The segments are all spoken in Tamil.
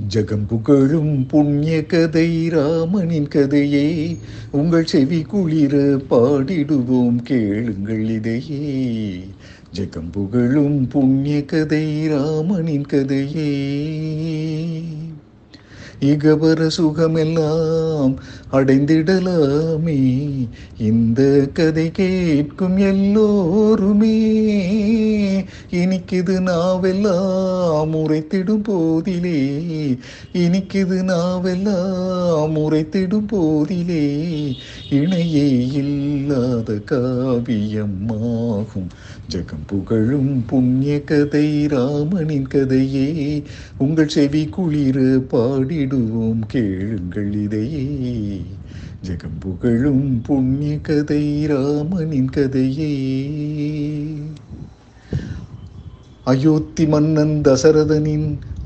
ஜகம் புகழும் புண்ணிய கதை ராமனின் கதையே உங்கள் செவி குளிர பாடிடுவோம் கேளுங்கள் இதையே ஜகம் புகழும் புண்ணிய கதை ராமனின் கதையே இகவர சுகமெல்லாம் அடைந்திடலாமே இந்த கதை கேட்கும் எல்லோருமே இனிக்குது நாவெல்லாம் உரைத்திடும் போதிலே இனிக்குது நாவெல்லாம் உரைத்திடும் போதிலே இணையே இல்லாத காவியமாகும் ஜகம் புகழும் புண்ணிய கதை ராமனின் கதையே உங்கள் செவி குளிர பாடிடுவோம் கேளுங்கள் இதையே ஜகம் புகழும் புண்ணிய கதை ராமனின் கதையே அயோத்தி மன்னன் தசரதனின்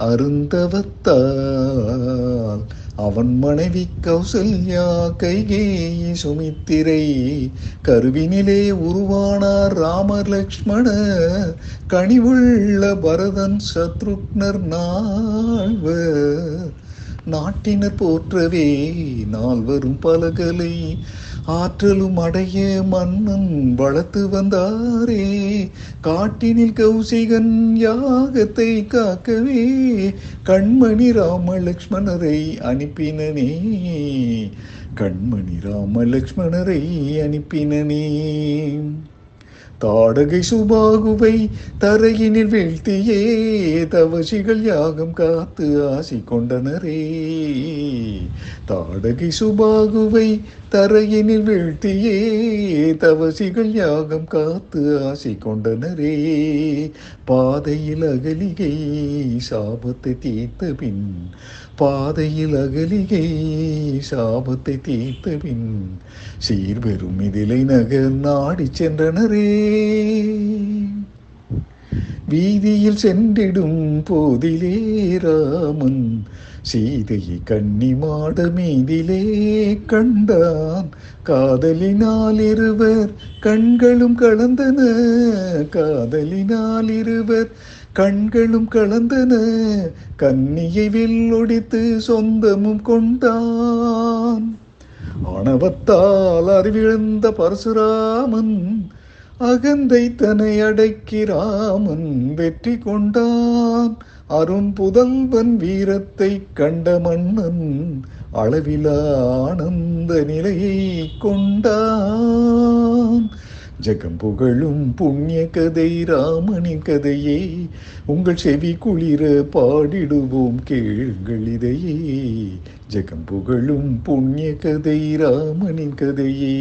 அருந்தவத்தால் அவன் மனைவி கௌசல்யா கைகேயி சுமித்திரை கருவினிலே உருவானார் ராமர் லக்ஷ்மண கனிவுள்ள பரதன் சத்ருக்னர் நால்வர் நாட்டினர் போற்றவே நால்வரும் பலகலை ஆற்றலும் அடைய மன்னன் வளர்த்து வந்தாரே காட்டினில் கௌசிகன் யாகத்தை காக்கவே கண்மணி ராம லக்ஷ்மணரை அனுப்பினனே கண்மணி ராம லக்ஷ்மணரை அனுப்பினனே தாடகை சுபாகுவை தரையினில் வீழ்த்தியே தவசிகள் யாகம் காத்து ஆசி கொண்டனரே தாடகை சுபாகுவை தரையினில் வீழ்த்தியே தவசிகள் யாகம் காத்து ஆசி கொண்டனரே பாதையில் அகலிகை சாபத்தை தீர்த்த பின் பாதையில் அகலிகை சாபத்தை தீர்த்த பின் சீர்பெரும் இதிலை நகர் நாடி சென்றனரே வீதியில் சென்றிடும் போதிலே ராமன் சீதையை கன்னி மாட மீதிலே கண்டான் காதலினால் இருவர் கண்களும் கலந்தன காதலினால் இருவர் கண்களும் கலந்தன கன்னியை வில்லொடித்து சொந்தமும் கொண்டான் ஆணவத்தால் அறிவிழந்த பரசுராமன் அகந்தை தன்னை அடக்கி ராமன் வெற்றி கொண்டான் அருண் புதல்வன் வீரத்தை கண்ட மன்னன் அளவிலா ஆனந்த நிலையை கொண்டான் ஜகம் புகழும் புண்ணிய கதை ராமனின் கதையே உங்கள் செவி குளிர பாடிடுவோம் கேளுங்கள் இதையே ஜகம் புகழும் புண்ணிய கதை ராமனின் கதையே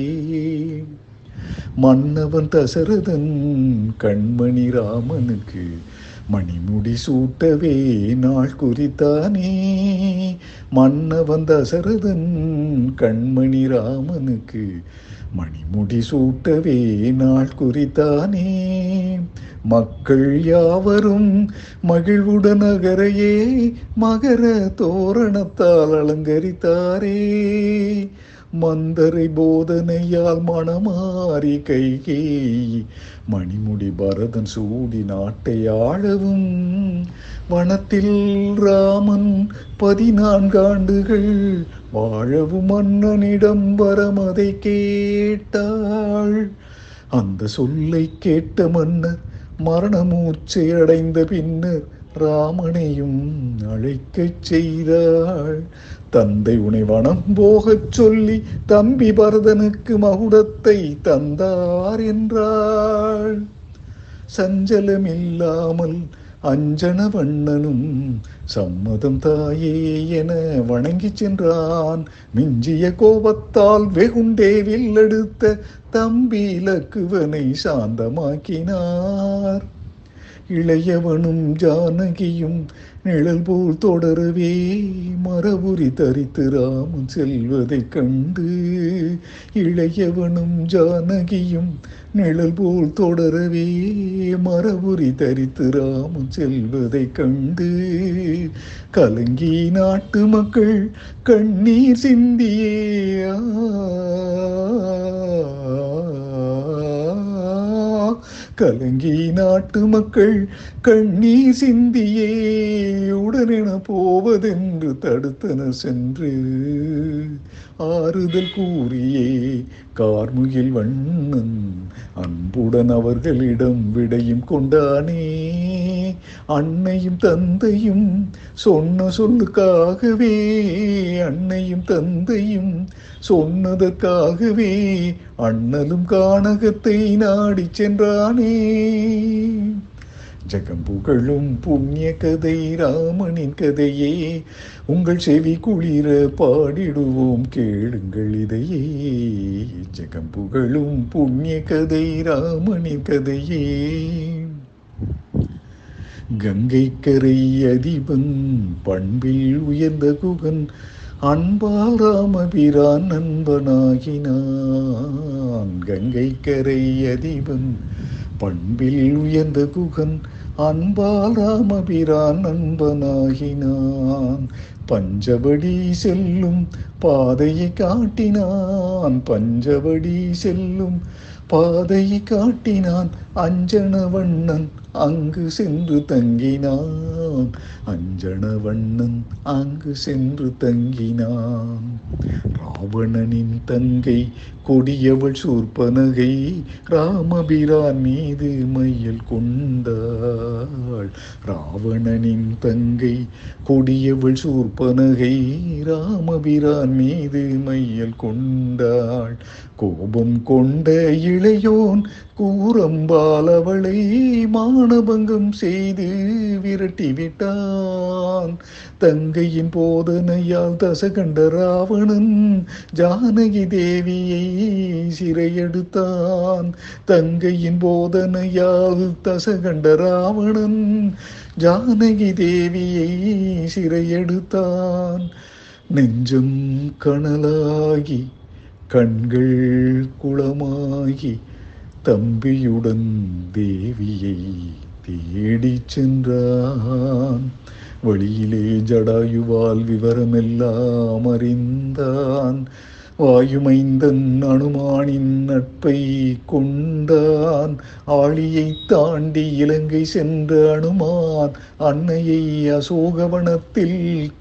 மன்னவன் தசரதன் கண்மணி ராமனுக்கு மணிமுடி சூட்டவே நாள் குறித்தானே மன்னவன் தசரதன் கண்மணி ராமனுக்கு மணிமுடி சூட்டவே நாள் குறித்தானே மக்கள் யாவரும் மகிழ்வுடன் நகரையே மகர தோரணத்தால் அலங்கரித்தாரே மந்தரை போதனையால் மனமாறி கைகே மணிமுடி பரதன் சூடி நாட்டை ஆளவும் வனத்தில் ராமன் பதினான்காண்டுகள் வாழவும் மன்னனிடம் வரமதை கேட்டாள் அந்த சொல்லை கேட்ட மன்னர் மரணமூச்சை அடைந்த பின்னர் ராமனையும் அழைக்கச் செய்தாள் தந்தை உனை வனம் போகச் சொல்லி தம்பி பரதனுக்கு மகுடத்தை தந்தார் என்றாள் சஞ்சலமில்லாமல் அஞ்சன வண்ணனும் சம்மதம் தாயே என வணங்கி சென்றான் மிஞ்சிய கோபத்தால் வெகுண்டே வில்லெடுத்த தம்பி இலக்குவனை சாந்தமாக்கினார் இளையவனும் ஜானகியும் நிழல் போல் தொடரவே மரபுரி தரித்து ராமன் செல்வதைக் கண்டு இளையவனும் ஜானகியும் நிழல் போல் தொடரவே மரபுரி தரித்து ராமன் செல்வதைக் கண்டு கலங்கி நாட்டு மக்கள் கண்ணீர் சிந்தியே கலங்கி நாட்டு மக்கள் கண்ணீர் சிந்தியே உடனென போவதென்று தடுத்தனர் சென்று ஆறுதல் கூறியே கார்முகில் வண்ணன் அன்புடன் அவர்களிடம் விடையும் கொண்டானே அன்னையும் தந்தையும் சொன்ன சொல்லுக்காகவே அன்னையும் தந்தையும் சொன்னதற்காகவே அண்ணலும் கானகத்தை நாடிச் சென்றானே ஜெகம் புகழும் புண்ணிய கதை ராமனின் கதையே உங்கள் செவி குளிர பாடிடுவோம் கேளுங்கள் இதையே ஜெகம் புகழும் புண்ணிய கதை ராமனின் கதையே கங்கை கரை அதிபன் பண்பில் உயர்ந்த குகன் அன்பால் ராமபிரான் நண்பனாகினான் கங்கை கரை அதிபன் பண்பில் உயர்ந்த குகன் அன்பால் ராமபிரான் நண்பனாகினான் பஞ்சவடி செல்லும் பாதையை காட்டினான் பஞ்சவடி செல்லும் பாதையை காட்டினான் அஞ்சன வண்ணன் அங்கு சென்று தங்கினான் அஞ்சன வண்ணன் அங்கு சென்று தங்கினான் ராவணனின் தங்கை கொடியவள் சூர்பனகை ராமபிரான் மீது மையல் கொண்டாள் ராவணனின் தங்கை கொடியவள் சூர்பனகை ராமபிரான் மீது மையல் கொண்டாள் கோபம் கொண்ட இளையோன் கூரம்பால் அவளை மானபங்கம் செய்து விரட்டி விட்டான் தங்கையின் போதனையால் தசகண்ட ராவணன் ஜானகி தேவியை சிறையெடுத்தான் தங்கையின் போதனையால் தசகண்ட ராவணன் ஜானகி தேவியை சிறையெடுத்தான் நெஞ்சம் கனலாகி கண்கள் குளமாகி தம்பியுடன் தேவியை தேடிச் சென்றான் வழியிலே ஜடாயுவால் விவரமெல்லாம் அறிந்தான் வாயுமைந்தன் அனுமானின் நட்பை கொண்டான் ஆழியை தாண்டி இலங்கை சென்ற அனுமான் அன்னையை அசோகவனத்தில்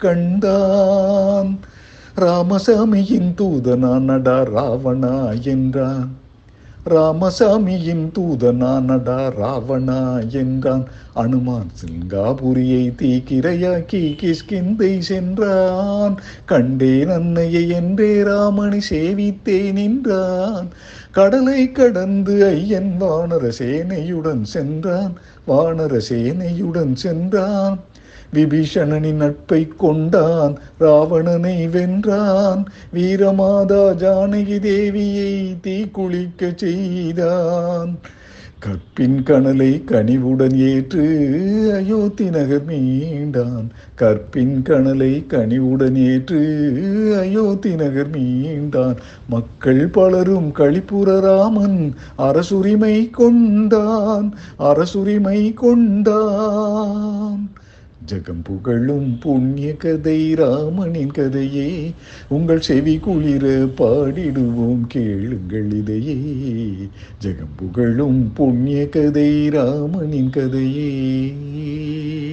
கண்டான் ராமசாமியின் தூதனானடா ராவணா என்றான் ராமசாமியின் தூதனானடா ராவணா என்றான் அனுமான் சிங்காபுரியை தீக்கிரையாக்கி கிஷ்கிந்தை சென்றான் கண்டேன் அன்னையை என்றே ராமனை சேவித்தே நின்றான் கடலை கடந்து ஐயன் வானர சேனையுடன் சென்றான் வானர சேனையுடன் சென்றான் விபீஷணனின் நட்பை கொண்டான் ராவணனை வென்றான் வீரமாதா ஜானகி தேவியை தீக்குளிக்க செய்தான் கற்பின் கனலை கனிவுடன் ஏற்று அயோத்தி நகர் மீண்டான் கற்பின் கனலை கனிவுடன் ஏற்று அயோத்தி நகர் மீண்டான் மக்கள் பலரும் களிப்புற ராமன் அரசுரிமை கொண்டான் அரசுரிமை கொண்டான் ஜகம் புகழும் புண்ணிய கதை ராமனின் கதையே உங்கள் செவி குளிர பாடிடுவோம் கேளுங்கள் இதையே ஜகம் புகழும் புண்ணிய கதை ராமனின் கதையே